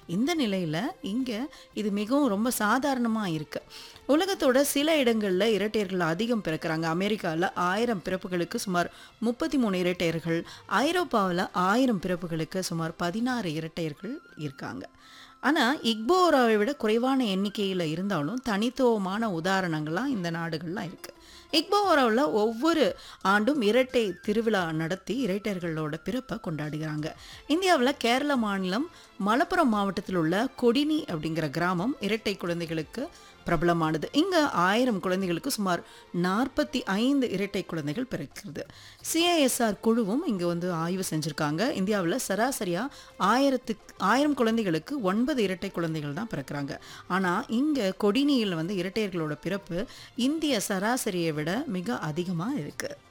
இந்த நிலையில் இங்கே இது மிகவும் ரொம்ப சாதாரணமாக இருக்கு உலகத்தோட சில இடங்களில் இரட்டையர்கள் அதிகம் பிறக்கிறாங்க அமெரிக்காவில் ஆயிரம் பிறப்புகளுக்கு சுமார் முப்பத்தி மூணு இரட்டையர்கள் ஐரோப்பாவில் ஆயிரம் பிறப்புகளுக்கு சுமார் பதினாறு இரட்டையர்கள் இருக்காங்க ஆனால் இக்போராவை விட குறைவான எண்ணிக்கையில் இருந்தாலும் தனித்துவமான உதாரணங்கள்லாம் இந்த நாடுகள்லாம் இருக்குது இக்போராவில் ஒவ்வொரு ஆண்டும் இரட்டை திருவிழா நடத்தி இரட்டையர்களோட பிறப்பை கொண்டாடுகிறாங்க இந்தியாவில் கேரள மாநிலம் மலப்புரம் மாவட்டத்தில் உள்ள கொடினி அப்படிங்கிற கிராமம் இரட்டை குழந்தைகளுக்கு பிரபலமானது இங்கே ஆயிரம் குழந்தைகளுக்கு சுமார் நாற்பத்தி ஐந்து இரட்டை குழந்தைகள் பிறக்கிறது சிஐஎஸ்ஆர் குழுவும் இங்கே வந்து ஆய்வு செஞ்சுருக்காங்க இந்தியாவில் சராசரியாக ஆயிரத்துக்கு ஆயிரம் குழந்தைகளுக்கு ஒன்பது இரட்டை குழந்தைகள் தான் பிறக்கிறாங்க ஆனால் இங்கே கொடினியில் வந்து இரட்டையர்களோட பிறப்பு இந்திய சராசரியை விட மிக அதிகமாக இருக்குது